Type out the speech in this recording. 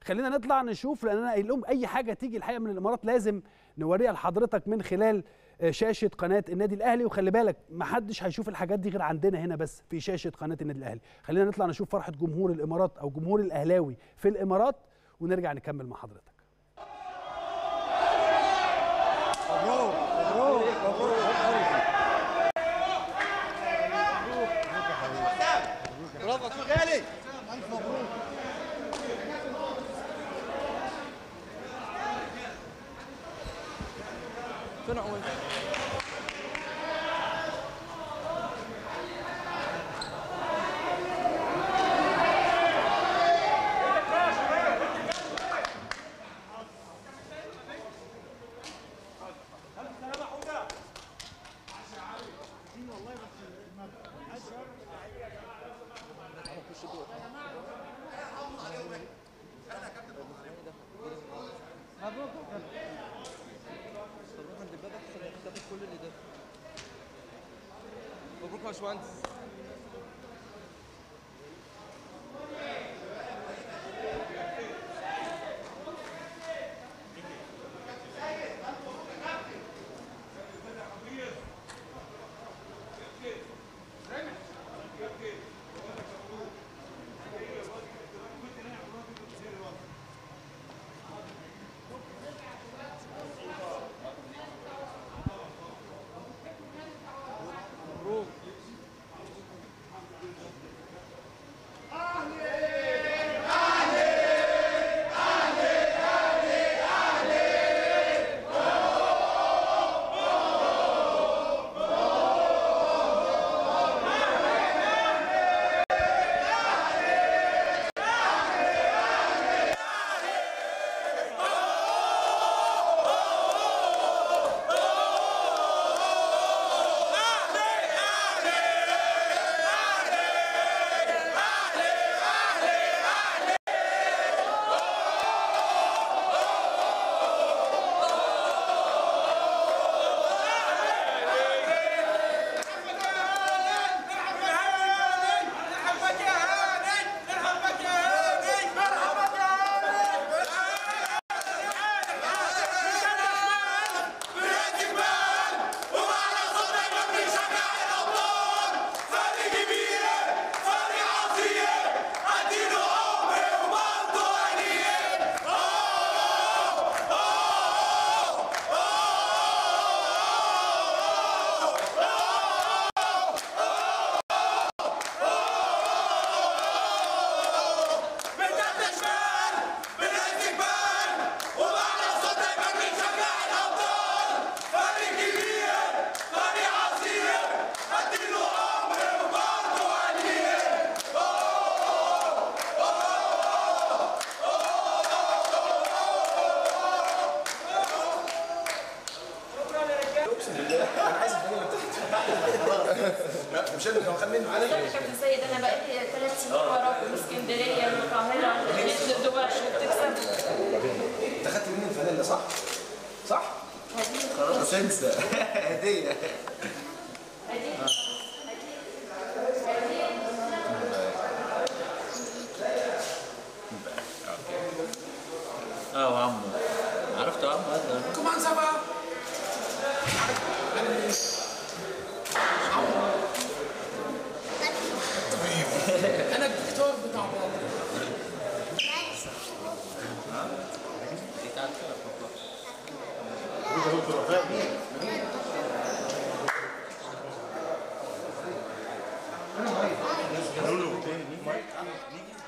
خلينا نطلع نشوف لان انا قايل لهم اي حاجه تيجي الحقيقه من الامارات لازم نوريها لحضرتك من خلال شاشه قناه النادي الاهلي وخلي بالك ما حدش هيشوف الحاجات دي غير عندنا هنا بس في شاشه قناه النادي الاهلي خلينا نطلع نشوف فرحه جمهور الامارات او جمهور الاهلاوي في الامارات ونرجع نكمل مع حضرتك مبروك مبروك مبروك برافو اخو غالي الف مبروك فين عويل؟ مبروك عند الباب احسن من كتابة كل اللي ده مبروك يا باشمهندس مبروك مش انا اللي مخمن بالظبط يا كابتن سيد انا بقالي ثلاث سنين وراكم اسكندريه القاهره جيت دبي عشان تكسب انت خدت مني الفانيلا صح؟ صح؟ خلاص انسى هديه اه وعمه عرفت عمه هذا كمان سبعه انا الدكتور بتاع بابا دي تعرف له